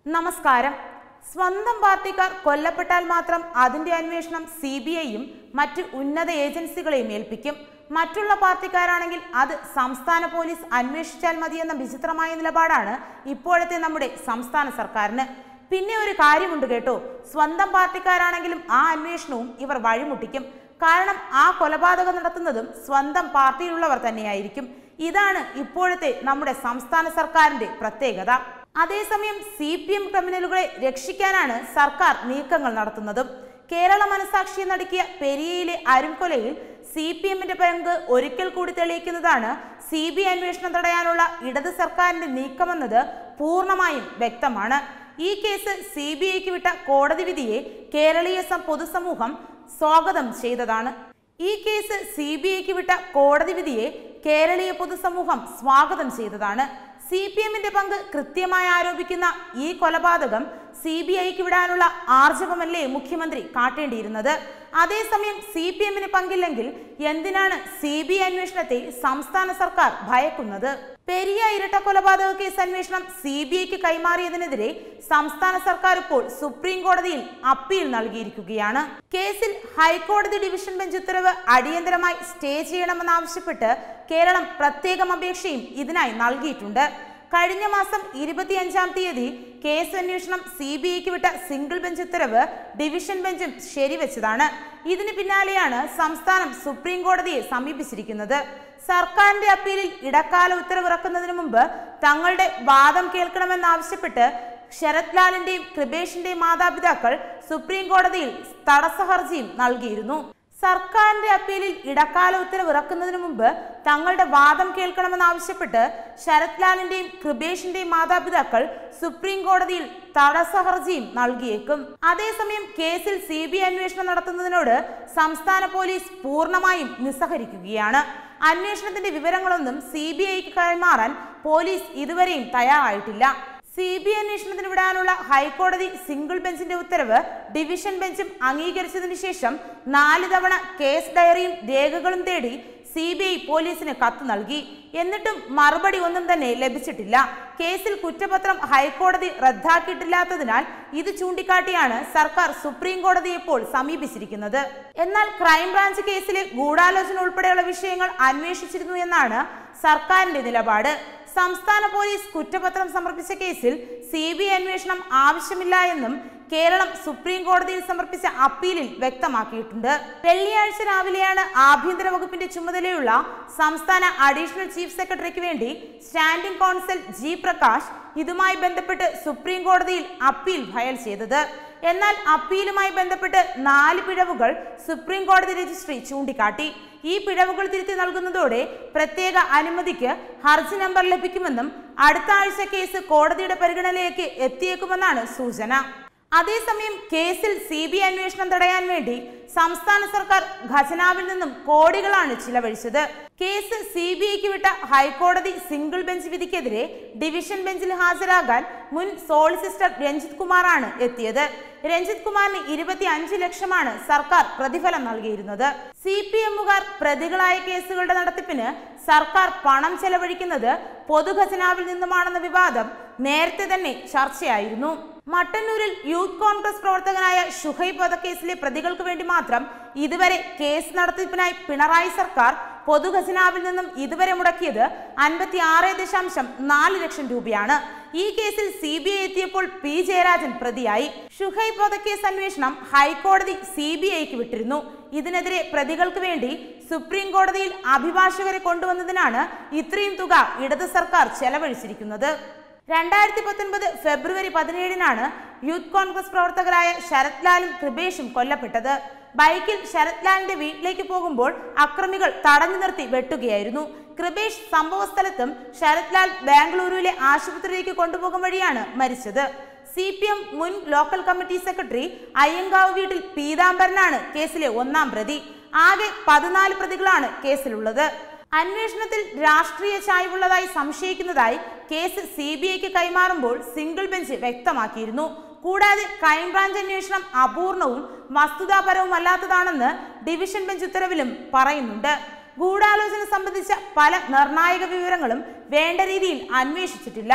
നമസ്കാരം സ്വന്തം പാർട്ടിക്കാർ കൊല്ലപ്പെട്ടാൽ മാത്രം അതിന്റെ അന്വേഷണം സി ബി ഐയും മറ്റ് ഉന്നത ഏജൻസികളെയും ഏൽപ്പിക്കും മറ്റുള്ള പാർട്ടിക്കാരാണെങ്കിൽ അത് സംസ്ഥാന പോലീസ് അന്വേഷിച്ചാൽ മതിയെന്ന വിചിത്രമായ നിലപാടാണ് ഇപ്പോഴത്തെ നമ്മുടെ സംസ്ഥാന സർക്കാരിന് പിന്നെ ഒരു കാര്യമുണ്ട് കേട്ടോ സ്വന്തം പാർട്ടിക്കാരാണെങ്കിലും ആ അന്വേഷണവും ഇവർ വഴിമുട്ടിക്കും കാരണം ആ കൊലപാതകം നടത്തുന്നതും സ്വന്തം പാർട്ടിയിലുള്ളവർ തന്നെയായിരിക്കും ഇതാണ് ഇപ്പോഴത്തെ നമ്മുടെ സംസ്ഥാന സർക്കാരിന്റെ പ്രത്യേകത അതേസമയം സി പി എം ക്രിമിനലുകളെ രക്ഷിക്കാനാണ് സർക്കാർ നീക്കങ്ങൾ നടത്തുന്നതും കേരള മനസാക്ഷി നടുക്കിയ പെരിയയിലെ അരുംകൊലയിൽ സി പി എമ്മിന്റെ പങ്ക് ഒരിക്കൽ കൂടി തെളിയിക്കുന്നതാണ് സി ബി ഐ അന്വേഷണം തടയാനുള്ള ഇടത് സർക്കാരിന്റെ നീക്കമെന്നത് പൂർണ്ണമായും വ്യക്തമാണ് ഈ കേസ് സി ബി ഐക്ക് വിട്ട കോടതി വിധിയെ കേരളീയ സം- പൊതുസമൂഹം സ്വാഗതം ചെയ്തതാണ് ഈ കേസ് സി ബി ഐക്ക് വിട്ട കോടതി വിധിയെ കേരളീയ പൊതുസമൂഹം സ്വാഗതം ചെയ്തതാണ് സി പി എമ്മിന്റെ പങ്ക് കൃത്യമായി ആരോപിക്കുന്ന ഈ കൊലപാതകം സി ബി ഐക്ക് വിടാനുള്ള ആർജവമല്ലേ മുഖ്യമന്ത്രി കാട്ടേണ്ടിയിരുന്നത് അതേസമയം സി പി എമ്മിന് പങ്കില്ലെങ്കിൽ എന്തിനാണ് സി ബി ഐ അന്വേഷണത്തെ സംസ്ഥാന സർക്കാർ ഭയക്കുന്നത് പെരിയ ഇരട്ട കൊലപാതക കേസ് അന്വേഷണം സി ബി ഐക്ക് കൈമാറിയതിനെതിരെ സംസ്ഥാന സർക്കാർ ഇപ്പോൾ സുപ്രീം കോടതിയിൽ അപ്പീൽ നൽകിയിരിക്കുകയാണ് കേസിൽ ഹൈക്കോടതി ഡിവിഷൻ ബെഞ്ച് ഉത്തരവ് അടിയന്തരമായി സ്റ്റേ ചെയ്യണമെന്നാവശ്യപ്പെട്ട് കേരളം പ്രത്യേകം അപേക്ഷയും ഇതിനായി നൽകിയിട്ടുണ്ട് കഴിഞ്ഞ മാസം ഇരുപത്തിയഞ്ചാം തീയതി കേസ് അന്വേഷണം സി ബി ഐക്ക് വിട്ട സിംഗിൾ ബെഞ്ച് ഉത്തരവ് ഡിവിഷൻ ബെഞ്ചും ശരിവെച്ചതാണ് ഇതിന് പിന്നാലെയാണ് സംസ്ഥാനം സുപ്രീം കോടതിയെ സമീപിച്ചിരിക്കുന്നത് സർക്കാരിന്റെ അപ്പീലിൽ ഇടക്കാല ഉത്തരവിറക്കുന്നതിന് മുമ്പ് തങ്ങളുടെ വാദം കേൾക്കണമെന്നാവശ്യപ്പെട്ട് ശരത് ലാലിന്റെയും കൃപേഷിന്റെയും മാതാപിതാക്കൾ സുപ്രീം കോടതിയിൽ തടസ്സ ഹർജിയും നൽകിയിരുന്നു സർക്കാരിന്റെ അപ്പീലിൽ ഇടക്കാല ഉത്തരവ് ഇറക്കുന്നതിന് മുമ്പ് തങ്ങളുടെ വാദം കേൾക്കണമെന്നാവശ്യപ്പെട്ട് ശരത് ലാലിന്റെയും കൃപേഷിന്റെയും മാതാപിതാക്കൾ സുപ്രീം കോടതിയിൽ തടസ്സ ഹർജിയും നൽകിയേക്കും അതേസമയം കേസിൽ സി ബി ഐ അന്വേഷണം നടത്തുന്നതിനോട് സംസ്ഥാന പോലീസ് പൂർണ്ണമായും നിസ്സഹരിക്കുകയാണ് അന്വേഷണത്തിന്റെ വിവരങ്ങളൊന്നും സി ബി ഐക്ക് കൈമാറാൻ പോലീസ് ഇതുവരെയും തയ്യാറായിട്ടില്ല സി ബി ഐ അന്വേഷണത്തിന് വിടാനുള്ള ഹൈക്കോടതി സിംഗിൾ ബെഞ്ചിന്റെ ഉത്തരവ് ഡിവിഷൻ ബെഞ്ചും അംഗീകരിച്ചതിനു ശേഷം നാല് തവണ കേസ് ഡയറിയും രേഖകളും തേടി സി ബി ഐ പോലീസിന് കത്ത് നൽകി എന്നിട്ടും മറുപടി ഒന്നും തന്നെ ലഭിച്ചിട്ടില്ല കേസിൽ കുറ്റപത്രം ഹൈക്കോടതി റദ്ദാക്കിയിട്ടില്ലാത്തതിനാൽ ഇത് ചൂണ്ടിക്കാട്ടിയാണ് സർക്കാർ സുപ്രീം കോടതിയെ ഇപ്പോൾ സമീപിച്ചിരിക്കുന്നത് എന്നാൽ ക്രൈംബ്രാഞ്ച് കേസിലെ ഗൂഢാലോചന ഉൾപ്പെടെയുള്ള വിഷയങ്ങൾ അന്വേഷിച്ചിരുന്നു എന്നാണ് സർക്കാരിന്റെ നിലപാട് സംസ്ഥാന പോലീസ് കുറ്റപത്രം സമർപ്പിച്ച കേസിൽ സി ബി ഐ അന്വേഷണം ആവശ്യമില്ല എന്നും കേരളം സുപ്രീം കോടതിയിൽ സമർപ്പിച്ച അപ്പീലിൽ വ്യക്തമാക്കിയിട്ടുണ്ട് വെള്ളിയാഴ്ച രാവിലെയാണ് ആഭ്യന്തര വകുപ്പിന്റെ ചുമതലയുള്ള സംസ്ഥാന അഡീഷണൽ ചീഫ് സെക്രട്ടറിക്ക് വേണ്ടി സ്റ്റാൻഡിംഗ് കൗൺസിൽ ജി പ്രകാശ് ഇതുമായി ബന്ധപ്പെട്ട് സുപ്രീം കോടതിയിൽ അപ്പീൽ ഫയൽ ചെയ്തത് എന്നാൽ അപ്പീലുമായി ബന്ധപ്പെട്ട് നാല് പിഴവുകൾ സുപ്രീം കോടതി രജിസ്ട്രി ചൂണ്ടിക്കാട്ടി ഈ പിഴവുകൾ തിരുത്തി നൽകുന്നതോടെ പ്രത്യേക അനുമതിക്ക് ഹർജി നമ്പർ ലഭിക്കുമെന്നും അടുത്ത ആഴ്ച കേസ് കോടതിയുടെ പരിഗണനയിലേക്ക് എത്തിയേക്കുമെന്നാണ് സൂചന അതേസമയം കേസിൽ സി ബി ഐ അന്വേഷണം തടയാൻ വേണ്ടി സംസ്ഥാന സർക്കാർ ഖജനാവിൽ നിന്നും കോടികളാണ് ചിലവഴിച്ചത് കേസ് സി ബി ഐക്ക് വിട്ട ഹൈക്കോടതി സിംഗിൾ ബെഞ്ച് വിധിക്കെതിരെ ഡിവിഷൻ ബെഞ്ചിൽ ഹാജരാകാൻ മുൻ സോളിസിറ്റർ രഞ്ജിത് കുമാറാണ് എത്തിയത് രഞ്ജിത് കുമാറിന് ഇരുപത്തി അഞ്ച് ലക്ഷമാണ് സർക്കാർ പ്രതിഫലം നൽകിയിരുന്നത് സി പി എമ്മുകാർ പ്രതികളായ കേസുകളുടെ നടത്തിപ്പിന് സർക്കാർ പണം ചെലവഴിക്കുന്നത് പൊതുഖജനാവിൽ നിന്നുമാണെന്ന വിവാദം നേരത്തെ തന്നെ ചർച്ചയായിരുന്നു മട്ടന്നൂരിൽ യൂത്ത് കോൺഗ്രസ് പ്രവർത്തകനായ ഷുഹൈബ് വധക്കേസിലെ പ്രതികൾക്ക് വേണ്ടി മാത്രം ഇതുവരെ കേസ് നടത്തിപ്പിനായി പിണറായി സർക്കാർ പൊതുഖജനാവിൽ നിന്നും ഇതുവരെ മുടക്കിയത് അൻപത്തി ആറ് ദശാംശം നാല് ലക്ഷം രൂപയാണ് ഈ കേസിൽ സി ബി ഐ എത്തിയപ്പോൾ പി ജയരാജൻ പ്രതിയായി ഷുഹൈബ് വധക്കേസ് അന്വേഷണം ഹൈക്കോടതി സി ബി ഐക്ക് വിട്ടിരുന്നു ഇതിനെതിരെ പ്രതികൾക്ക് വേണ്ടി സുപ്രീം കോടതിയിൽ അഭിഭാഷകരെ കൊണ്ടുവന്നതിനാണ് ഇത്രയും തുക ഇടത് സർക്കാർ ചെലവഴിച്ചിരിക്കുന്നത് രണ്ടായിരത്തി പത്തൊൻപത് ഫെബ്രുവരി പതിനേഴിനാണ് യൂത്ത് കോൺഗ്രസ് പ്രവർത്തകരായ ശരത് ലാലും കൃപേഷും കൊല്ലപ്പെട്ടത് ബൈക്കിൽ ശരത് ലാലിന്റെ വീട്ടിലേക്ക് പോകുമ്പോൾ അക്രമികൾ തടഞ്ഞു നിർത്തി വെട്ടുകയായിരുന്നു കൃപേഷ് സംഭവ സ്ഥലത്തും ശരത് ലാൽ ബാംഗ്ലൂരുവിലെ ആശുപത്രിയിലേക്ക് കൊണ്ടുപോകും വഴിയാണ് മരിച്ചത് സി പി എം മുൻ ലോക്കൽ കമ്മിറ്റി സെക്രട്ടറി അയ്യങ്കാവ് വീട്ടിൽ പീതാംബരനാണ് കേസിലെ ഒന്നാം പ്രതി ആകെ പതിനാല് പ്രതികളാണ് കേസിലുള്ളത് അന്വേഷണത്തിൽ രാഷ്ട്രീയ ചായ്വുള്ളതായി സംശയിക്കുന്നതായി കേസ് സി ബി ഐക്ക് കൈമാറുമ്പോൾ സിംഗിൾ ബെഞ്ച് വ്യക്തമാക്കിയിരുന്നു കൂടാതെ ക്രൈംബ്രാഞ്ച് അന്വേഷണം അപൂർണവും വസ്തുതാപരവുമല്ലാത്തതാണെന്ന് ഡിവിഷൻ ബെഞ്ച് ഉത്തരവിലും പറയുന്നുണ്ട് ഗൂഢാലോചന സംബന്ധിച്ച പല നിർണായക വിവരങ്ങളും വേണ്ട രീതിയിൽ അന്വേഷിച്ചിട്ടില്ല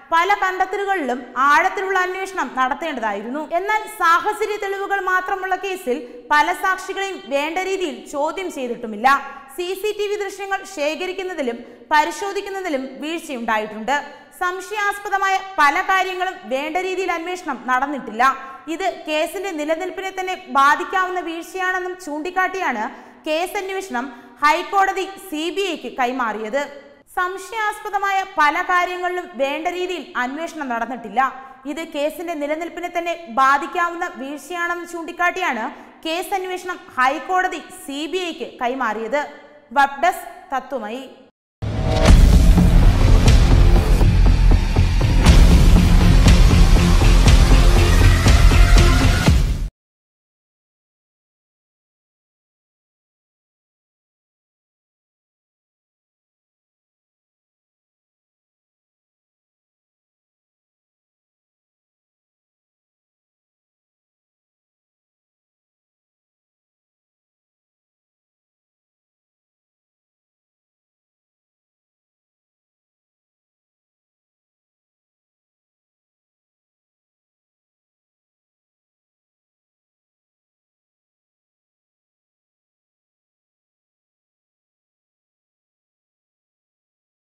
പല കണ്ടെത്തലുകളിലും ആഴത്തിലുള്ള അന്വേഷണം നടത്തേണ്ടതായിരുന്നു എന്നാൽ സാഹചര്യ തെളിവുകൾ മാത്രമുള്ള കേസിൽ പല സാക്ഷികളെയും വേണ്ട രീതിയിൽ ചോദ്യം ചെയ്തിട്ടുമില്ല സി സി ടി വി ദൃശ്യങ്ങൾ ശേഖരിക്കുന്നതിലും പരിശോധിക്കുന്നതിലും വീഴ്ചയുണ്ടായിട്ടുണ്ട് സംശയാസ്പദമായ പല കാര്യങ്ങളും വേണ്ട രീതിയിൽ അന്വേഷണം നടന്നിട്ടില്ല ഇത് കേസിന്റെ നിലനിൽപ്പിനെ തന്നെ ബാധിക്കാവുന്ന വീഴ്ചയാണെന്നും ചൂണ്ടിക്കാട്ടിയാണ് കേസ് അന്വേഷണം ഹൈക്കോടതി സി ബി ഐക്ക് കൈമാറിയത് സംശയാസ്പദമായ പല കാര്യങ്ങളിലും വേണ്ട രീതിയിൽ അന്വേഷണം നടന്നിട്ടില്ല ഇത് കേസിന്റെ നിലനിൽപ്പിനെ തന്നെ ബാധിക്കാവുന്ന വീഴ്ചയാണെന്ന് ചൂണ്ടിക്കാട്ടിയാണ് കേസ് അന്വേഷണം ഹൈക്കോടതി സി ബി ഐക്ക് കൈമാറിയത് വെബ് ഡെസ്ക് തത്വമയി